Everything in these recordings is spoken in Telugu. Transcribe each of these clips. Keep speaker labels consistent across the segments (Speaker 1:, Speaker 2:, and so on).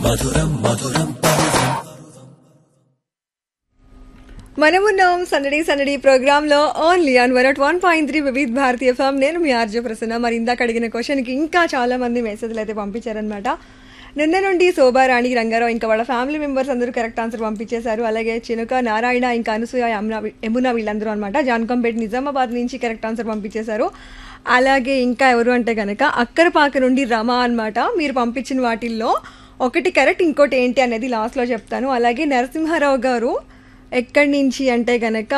Speaker 1: మనమున్నాం సందడి సందడి ప్రోగ్రామ్ లో only on one one point three Vividh Bharati FM నేను మీ ఆర్జే ప్రసన్న మరి ఇందాక అడిగిన క్వశ్చన్ కి ఇంకా చాలా మంది మెసేజ్లు అయితే పంపించారనమాట నిన్న నుండి శోభారాణి రంగారావు ఇంకా వాళ్ళ ఫ్యామిలీ మెంబర్స్ అందరూ కరెక్ట్ ఆన్సర్ పంపించేశారు అలాగే చినుక నారాయణ ఇంకా అనసూయ యమున యమున వీళ్ళందరూ అనమాట జాన్కంపేట్ నిజామాబాద్ నుంచి కరెక్ట్ ఆన్సర్ పంపించేశారు అలాగే ఇంకా ఎవరు అంటే కనుక అక్కరపాక నుండి రమ అన్నమాట మీరు పంపించిన వాటిల్లో ఒకటి కరెక్ట్ ఇంకోటి ఏంటి అనేది లాస్ట్లో చెప్తాను అలాగే నరసింహారావు గారు ఎక్కడి నుంచి అంటే గనక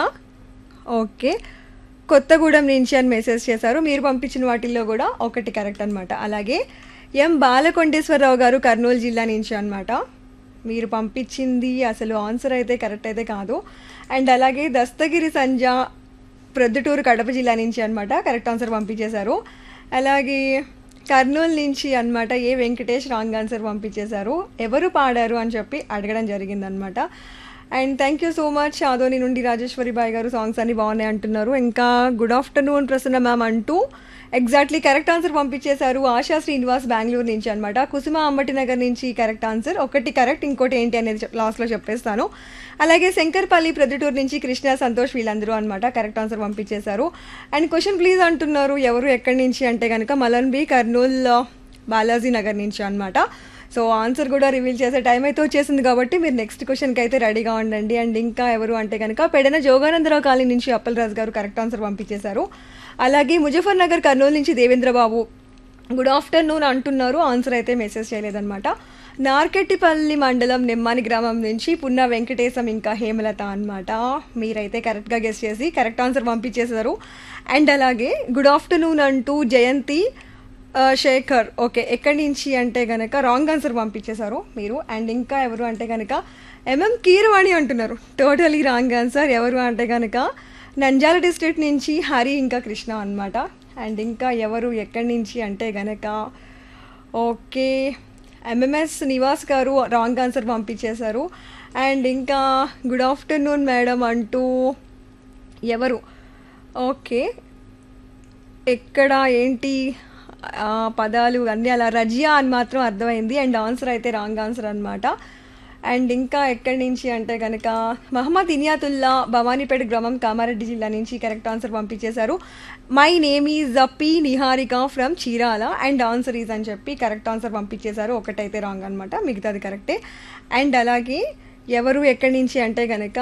Speaker 1: ఓకే కొత్తగూడెం నుంచి అని మెసేజ్ చేశారు మీరు పంపించిన వాటిల్లో కూడా ఒకటి కరెక్ట్ అనమాట అలాగే ఎం బాలకొండేశ్వరరావు గారు కర్నూలు జిల్లా నుంచి అనమాట మీరు పంపించింది అసలు ఆన్సర్ అయితే కరెక్ట్ అయితే కాదు అండ్ అలాగే దస్తగిరి సంజ ప్రొద్దుటూరు కడప జిల్లా నుంచి అనమాట కరెక్ట్ ఆన్సర్ పంపించేశారు అలాగే కర్నూలు నుంచి అన్నమాట ఏ వెంకటేష్ రాంగ్ ఆన్సర్ పంపించేశారు ఎవరు పాడారు అని చెప్పి అడగడం జరిగిందనమాట and thank you so much Adoni నుండి రాజేశ్వరి బాయ్ గారు సాంగ్స్ అన్ని బాగున్నాయి అంటున్నారు ఇంకా గుడ్ ఆఫ్టర్నూన్ ప్రసన్న మ్యామ్ అంటూ ఎగ్జాక్ట్లీ కరెక్ట్ ఆన్సర్ పంపించేశారు ఆశా శ్రీనివాస్ బెంగళూరు నుంచి అనమాట కుసుమ అంబటి నగర్ నుంచి కరెక్ట్ ఆన్సర్ ఒకటి కరెక్ట్ ఇంకోటి ఏంటి అనేది చెప్- లాస్ట్లో చెప్పేస్తాను అలాగే శంకర్పల్లి ప్రొద్దుటూరు నుంచి కృష్ణ సంతోష్ వీళ్ళందరూ అనమాట కరెక్ట్ ఆన్సర్ పంపించేశారు అండ్ క్వశ్చన్ ప్లీజ్ అంటున్నారు ఎవరు ఎక్కడి నుంచి అంటే కనుక మలన్ బి కర్నూల్ బాలాజీ నగర్ నుంచి అనమాట సో ఆన్సర్ కూడా రివీల్ చేసే టైం అయితే వచ్చేసింది కాబట్టి మీరు నెక్స్ట్ క్వశ్చన్కి అయితే రెడీగా ఉండండి అండ్ ఇంకా ఎవరు అంటే కనుక పెడన జోగానందరావు కాలనీ నుంచి అప్పలరాజు గారు కరెక్ట్ ఆన్సర్ పంపించేశారు అలాగే ముజఫర్ నగర్ కర్నూలు నుంచి దేవేంద్ర బాబు గుడ్ ఆఫ్టర్నూన్ అంటున్నారు ఆన్సర్ అయితే మెసేజ్ చేయలేదన్నమాట నార్కెట్టిపల్లి మండలం నెమ్మాని గ్రామం నుంచి పున్న వెంకటేశం ఇంకా హేమలత అన్నమాట మీరైతే కరెక్ట్గా గెస్ట్ చేసి కరెక్ట్ ఆన్సర్ పంపించేశారు అండ్ అలాగే గుడ్ ఆఫ్టర్నూన్ అంటూ జయంతి ఆ, శేఖర్ ఓకే ఎక్కడి నుంచి అంటే గనక రాంగ్ ఆన్సర్ పంపించేశారు మీరు అండ్ ఇంకా ఎవరు అంటే గనక ఎంఎం కీరవాణి అంటున్నారు టోటలీ రాంగ్ ఆన్సర్ ఎవరు అంటే గనక నంజాల డిస్ట్రిక్ట్ నుంచి హరి ఇంకా కృష్ణ అన్నమాట అండ్ ఇంకా ఎవరు ఎక్కడి నుంచి అంటే గనక okay MMS Nivas garu wrong answer పంపించేశారు అండ్ ఇంకా గుడ్ ఆఫ్టర్నూన్ మేడం అంటూ ఎవరు ఓకే ఎక్కడ ఏంటి ఆ, పదాలు అన్నీ అలా రజియా అని మాత్రం అర్థమైంది అండ్ ఆన్సర్ అయితే రాంగ్ ఆన్సర్ అనమాట అండ్ ఇంకా ఎక్కడి నుంచి అంటే కనుక మహమ్మద్ ఇనియాతుల్లా భవానీపేట గ్రామం కామారెడ్డి జిల్లా నుంచి కరెక్ట్ ఆన్సర్ పంపించేశారు my name is P Niharika from Chirala and answer is అని చెప్పి కరెక్ట్ ఆన్సర్ పంపించేశారు ఒకటైతే రాంగ్ అనమాట మిగతాది కరెక్టే అండ్ అలాగే ఎవరు ఎక్కడి నుంచి అంటే కనుక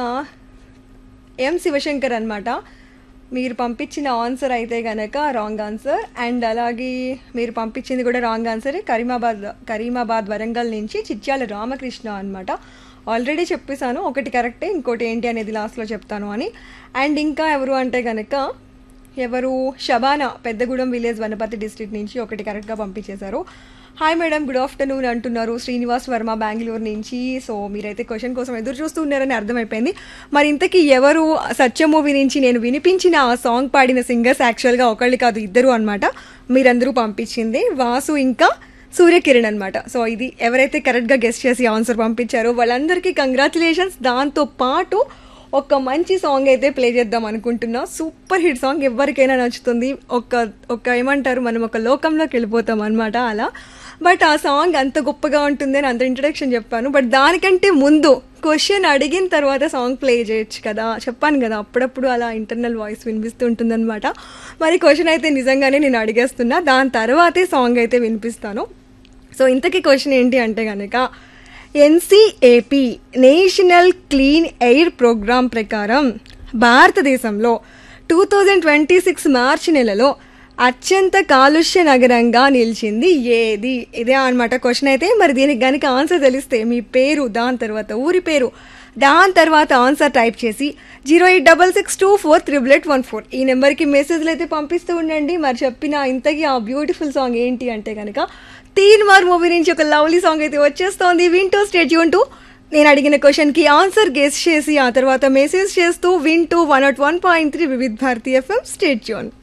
Speaker 1: ఎం శివశంకర్ అన్నమాట మీరు పంపించిన ఆన్సర్ అయితే గనక రాంగ్ ఆన్సర్ అండ్ అలాగే మీరు పంపించింది కూడా రాంగ్ ఆన్సర్ కరీమాబాద్ కరీమాబాద్ వరంగల్ నుంచి చిట్యాల రామకృష్ణ అన్నమాట ఆల్రెడీ చెప్పేశాను ఒకటి కరెక్టే ఇంకోటి ఏంటి అనేది లాస్ట్లో చెప్తాను అని అండ్ ఇంకా ఎవరు అంటే గనక ఎవరు షబానా పెద్దగూడెం విలేజ్ వనపర్తి డిస్ట్రిక్ట్ నుంచి ఒకటి కరెక్ట్గా పంపించేశారు హాయ్ మేడం గుడ్ ఆఫ్టర్నూన్ అంటున్నారు శ్రీనివాస్ వర్మ బెంగళూరు నుంచి సో మీరైతే క్వశ్చన్ కోసం ఎదురు చూస్తున్నారని అర్థమైపోయింది మరి ఇంతకీ ఎవరు సత్య మూవీ నుంచి నేను వినిపించిన ఆ సాంగ్ పాడిన సింగర్స్ యాక్చువల్గా ఒకళ్ళు కాదు ఇద్దరు అనమాట మీరందరూ పంపించింది వాసు ఇంకా సూర్యకిరణ్ అనమాట సో ఇది ఎవరైతే కరెక్ట్గా గెస్ట్ చేసి ఆన్సర్ పంపించారో వాళ్ళందరికీ కంగ్రాచులేషన్స్ దాంతో పాటు ఒక మంచి సాంగ్ అయితే ప్లే చేద్దాం అనుకుంటున్నా సూపర్ హిట్ సాంగ్ ఎవరికైనా నచ్చుతుంది ఒక ఒక ఏమంటారు మనం ఒక లోకంలోకి వెళ్ళిపోతాం అనమాట అలా బట్ ఆ సాంగ్ అంత గొప్పగా ఉంటుంది అని అంత ఇంట్రడక్షన్ చెప్పాను బట్ దానికంటే ముందు క్వశ్చన్ అడిగిన తర్వాత సాంగ్ ప్లే చేయొచ్చు కదా చెప్పాను కదా అప్పుడప్పుడు అలా ఇంటర్నల్ వాయిస్ వినిపిస్తూ ఉంటుందన్నమాట మరి క్వశ్చన్ అయితే నిజంగానే నేను అడిగేస్తున్నా దాని తర్వాతే సాంగ్ అయితే వినిపిస్తాను సో ఇంతకీ క్వశ్చన్ ఏంటి అంటే కనుక NCAP national clean air programme ప్రకారం భారతదేశంలో టూ థౌజండ్ ట్వంటీ సిక్స్ మార్చి నెలలో అత్యంత కాలుష్య నగరంగా నిలిచింది ఏది ఇదే అనమాట క్వశ్చన్ అయితే మరి దీనికి కనుక ఆన్సర్ తెలిస్తే మీ పేరు దాని తర్వాత ఊరి పేరు దాని తర్వాత ఆన్సర్ టైప్ చేసి zero eight double six two four triple eight one four ఈ నెంబర్కి మెసేజ్లు అయితే పంపిస్తూ ఉండండి మరి చెప్పిన ఇంతకీ ఆ బ్యూటిఫుల్ సాంగ్ ఏంటి అంటే కనుక తీన్ మార్ మూవీ నుంచి ఒక లవ్లీ సాంగ్ అయితే వచ్చేస్తోంది వింటూ స్టేట్ యూన్ నేను అడిగిన క్వశ్చన్కి ఆన్సర్ గెస్ చేసి ఆ తర్వాత మెసేజ్ చేస్తూ వింటూ one nought one point three Vividh Bharati FM state యూన్